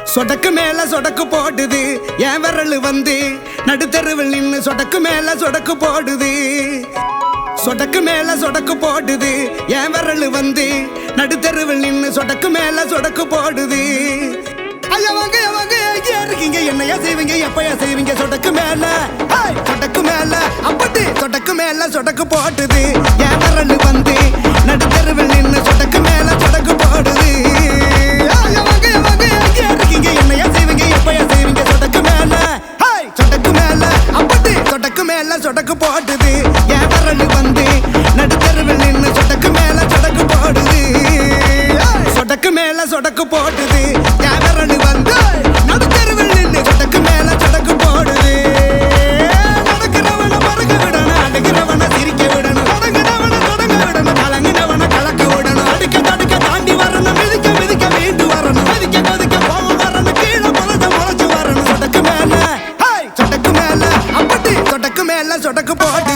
சொடக்கு மேல சொடக்கு போடுது என் விரல் வந்து நடுத்தருவில் நின்னு சொடக்கு மேல சொடக்கு போடுது சொடக்கு மேல சொடக்கு போடுது என் விரல் வந்து நடுத்தருவில் நின்னு சொடக்கு மேல சொடக்கு போடுது ஐயா வாங்க ஐயா வாங்க எங்கே இருக்கீங்க என்னையா செய்வீங்க எப்பயா செய்வீங்க சொடக்கு மேல ஹேய், சொடக்கு மேல அப்படி சொடக்கு மேல சொடக்கு போட்டுது என் விரல் வந்து நடுத்தருவில் நின்னு சொடக்கு மேல சொடக்கு போடுது ஐயா வாங்க ஐயா வாங்க எங்கே இருக்கீங்க என்னையா செய்வீங்க எப்பயா செய்வீங்க சொடக்கு மேல ஹேய், சொடக்கு மேல அப்படி சொடக்கு மேல சொடக்கு போட்டுது என் விரல் வந்து நடுத்தருவில் நின்னு சொடக்கு மேல சொடக்கு போடுது ஏய், சொடக்கு மேல சொடக்கு போடுது என் விரல் வந்து நடுத்தருவில் நின்னு சொடக்கு மேல சொடக்கு போடுது நடக்கிறவன மறக்க விடணும் அடிக்கிறவன சிரிக்க விடணும் தொடங்கினவன தொடங்க விடணும் கலங்கினவன கலக்க விடணும் அடிக்க தடுக்க தாண்டி வரணும் மிதிக்க மிதிக்க மீண்டு வரணும் மதிக்க கொதிக்க போக வரணும் கீழே முளைச்ச முளைச்சு வரணும் சொடக்கு மேல ஹேய், சொடக்கு மேல அப்படி சொடக்கு மேல சொடக்கு போடுது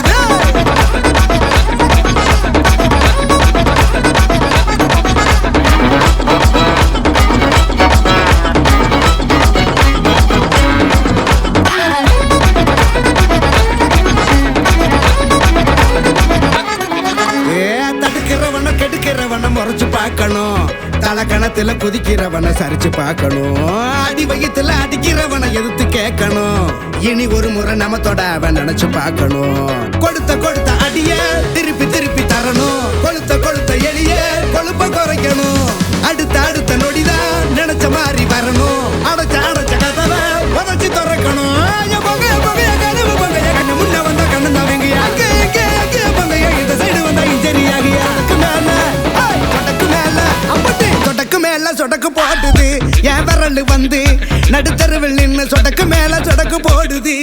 ஏ தடுக்கிறவன கெடுக்கிறவன முறைச்சு பார்க்கணும் தலக்கணத்துல குதிக்கிறவன சரிச்சு பார்க்கணும் அடி வயித்துல அடிக்கிறவன எதிர்த்து கேட்கணும் இனி ஒரு முறை நம்ம தொட அவன் நினைச்சு பார்க்கணும் கொடுத்த கொடுத்த அடிய திருப்பி திருப்பி தரணும் கொளுத்த கொளுத்த எளிய கொழுப்ப குறைக்கணும் அடுத்த அடுத்த நொடிதான் நினைச்ச மாதிரி வரணும் அடைச்ச அடைச்ச கதவை உதச்சு திறக்கணும் ஐயா போங்க போங்க கனவு போங்க கண்ணு முன்ன வந்தா கண்ணு தவங்க அங்க எங்க எங்க போங்க இந்த சைடு வந்தா இன்ஜரியாகி அதுக்கு மேல ஹேய், சொடக்கு மேல அப்படி சொடக்கு மேல சொடக்கு போடுது என் விரல் வந்து நடுத்தருவில் நின்னு சொடக்கு மேல சொடக்கு போடுது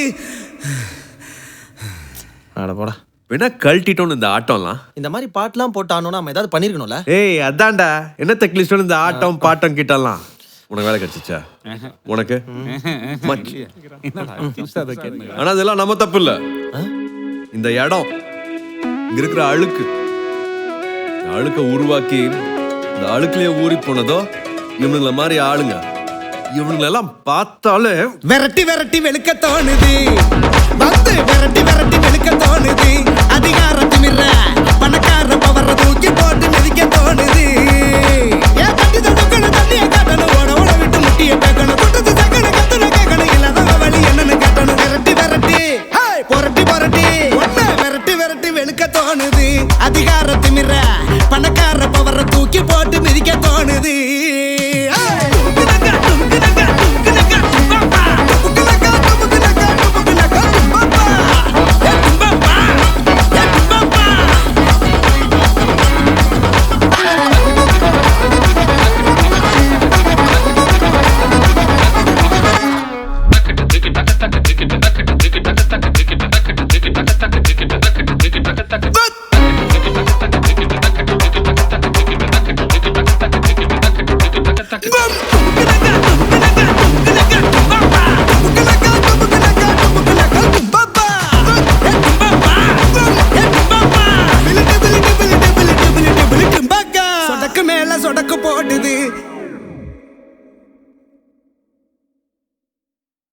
அட போடா வேணா கழட்டிட்டோன்னு இந்த ஆட்டம்லாம் இந்த மாதிரி பாட்டுலாம் போட்டானோன்னா நம்ம ஏதாவது பண்ணிருக்கணும்ல ஏய் அதான்டா என்ன தெக்லிஸ்டோன்னு இந்த ஆட்டம் பாட்டம் கிட்டலாம் உனக்கு வேலை கிடைச்சிச்சா உனக்கு மச். ஆனா இதெல்லாம் நம்ம தப்பு இல்ல இந்த இடம் இங்க இருக்கிற அழுக்கு இந்த அழுக்க உருவாக்கி இந்த அழுக்குலயே ஊறி போனதோ இவனுங்கள மாதிரி ஆளுங்க இவனுங்களெல்லாம் பார்த்தாலே விரட்டி விரட்டி வெளுக்க தோணுது வந்து விரட்டி விரட்டி வெளுக்க தோணுது